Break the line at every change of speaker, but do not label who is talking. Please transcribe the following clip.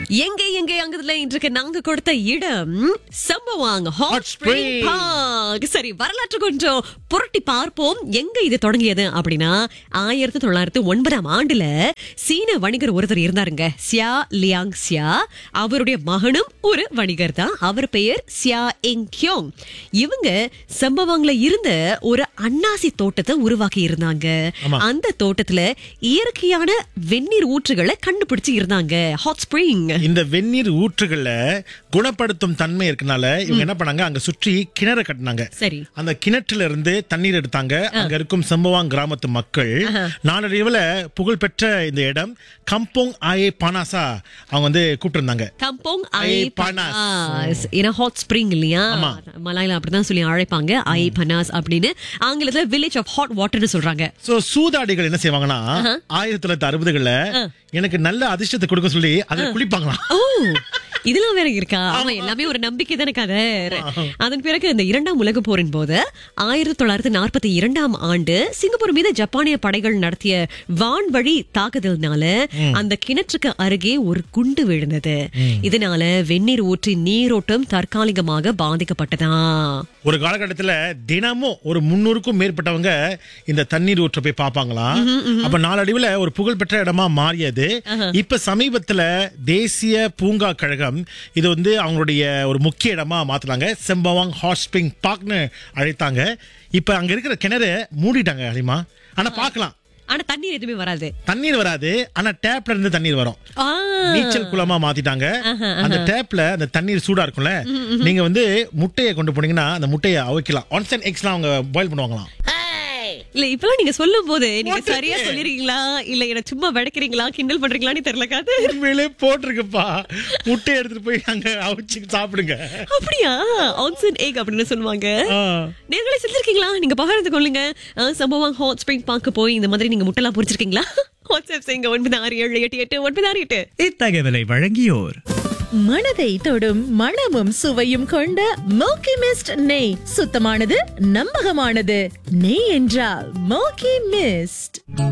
எங்க எங்க அங்கதுல இன்றைக்கு நாங்க கொடுத்த இடம் சம்பவாங் hot
Hot
spring
Spring.
Park சரி வரலாற்று கொஞ்சம் புரட்டி பார்ப்போம் எங்க இது தொடங்கியது அப்படின்னா ஆயிரத்தி தொள்ளாயிரத்தி ஒன்பதாம் ஆண்டுல சீன வணிகர் ஒருத்தர் இருந்தாருங்க சியா லியாங் சியா அவருடைய மகனும் ஒரு வணிகர் தான் அவர் பெயர் சியா எங் கியோங் இவங்க சம்பவாங்ல இருந்த ஒரு அன்னாசி தோட்டத்தை உருவாக்கி இருந்தாங்க
ஆமா.
அந்த தோட்டத்துல இயற்கையான வெந்நீர் ஊற்றுகளை கண்டுபிடிச்சு இருந்தாங்க ஹாட் ஸ்பிரிங்
இந்த வெந்நீர் ஊற்றுகள்ல குணப்படுத்தும் தன்மை இருக்கனால இவங்க என்ன பண்ணாங்க அங்க சுற்றி கிணறு கட்டினாங்க
சரி
அந்த கிணற்றுல இருந்து தண்ணீர் எடுத்தாங்க அங்க இருக்கும் சம்பவாங் கிராமத்து மக்கள் நாளடைவுல புகழ்பெற்ற இந்த இடம் கம்போங் ஆயே பானாசா அவங்க வந்து கூப்பிட்டு இருந்தாங்க
கம்போங் ஐ
ஐ
பனாஸ்
பனாஸ்.
ஏன்னா ஹாட் ஸ்பிரிங் இல்லையா
ஆமா.
மலாயில அப்படிதான் சொல்லி அழைப்பாங்க ஐ பனாஸ் அப்படின்னு ஆங்கிலத்துல வில்லேஜ் ஆஃப் ஹாட் வாட்டர்னு சொல்றாங்க
சோ சூதாடிகள் என்ன செய்வாங்கன்னா ஆயிரத்தி தொள்ளாயிரத்தி அறுபதுகள்ல எனக்கு நல்ல அதிர்ஷ்டத்தை கொடுக்க சொல்லி அதுல குளிப்பாங்களாம்
ஓ இதெல்லாம் வேற இருக்கா ஆமா எல்லாமே ஒரு நம்பிக்கை தானே கதை அதன் பிறகு இந்த இரண்டாம் உலக போரின் போது ஆயிரத்தி தொள்ளாயிரத்தி நாற்பத்தி இரண்டாம் ஆண்டு சிங்கப்பூர் மீது ஜப்பானிய படைகள் நடத்திய வான்வழி தாக்குதல்னால அந்த கிணற்றுக்கு அருகே ஒரு குண்டு விழுந்தது இதனால வெந்நீர் ஊற்றி நீரோட்டம் தற்காலிகமாக பாதிக்கப்பட்டதா
ஒரு காலகட்டத்துல தினமும் ஒரு முன்னூறுக்கும் மேற்பட்டவங்க இந்த தண்ணீர் ஊற்ற போய் பார்ப்பாங்களாம் அப்ப நாளடைவுல ஒரு புகழ்பெற்ற இடமா மாறியது இப்ப சமீபத்துல தேசிய பூங்கா கழகம் இது வந்து அவங்களுடைய ஒரு முக்கிய இடமா மாத்துனாங்க செம்பவாங் ஹாட் ஸ்பிரிங் பார்க்னு அழைத்தாங்க இப்ப அங்க இருக்கிற கிணறு மூடிட்டாங்க அலிமா ஆனா பார்க்கலாம்
ஆனா தண்ணீர் எதுவுமே வராது
தண்ணீர் வராது ஆனா டேப்ல இருந்து தண்ணீர் வரும்
ஆ,
நீச்சல் குளமா மாத்திட்டாங்க அந்த டேப்ல அந்த தண்ணீர் சூடா இருக்கும்ல நீங்க வந்து முட்டையை கொண்டு போனீங்கன்னா அந்த முட்டையை அவைக்கலாம் ஒன்ஸ் அண்ட் எக்ஸ்லாம் அவங்க பாயில் பண்ணுவாங்களாம்
இல்ல இப்பெல்லாம் நீங்க சொல்லும் போது நீங்க சரியா சொல்லிருக்கீங்களா இல்ல என்ன சும்மா விடைக்கிறீங்களா கிண்டல் பண்றீங்களான்னு தெரியல காது
உண்மையிலே போட்டிருக்குப்பா முட்டையை எடுத்துட்டு போய் அங்க அவிச்சு சாப்பிடுங்க
அப்படியா ஆன்சன் ஏக் அப்படின்னு சொல்லுவாங்க
ஆ.
நேர்களை செஞ்சிருக்கீங்களா நீங்க பகிர்ந்து கொள்ளுங்க அஹ், சம்பவம் ஹாட் ஸ்பிரிங் பார்க்க போய் இந்த மாதிரி நீங்க முட்டைலாம் பொரிச்சிருக்கீங்களா வாட்ஸ்அப் செய்யுங்க ஒன்பது ஆறு ஏழு எட்டு எட்டு ஒன்பது ஆறு எட்டு
இத்தகவலை வழங்கியோர்
மனதை தொடும் மணமும் சுவையும் கொண்ட மோக்கி மிஸ்ட் நெய் சுத்தமானது நம்பகமானது நெய் என்றால் மோக்கி மிஸ்ட்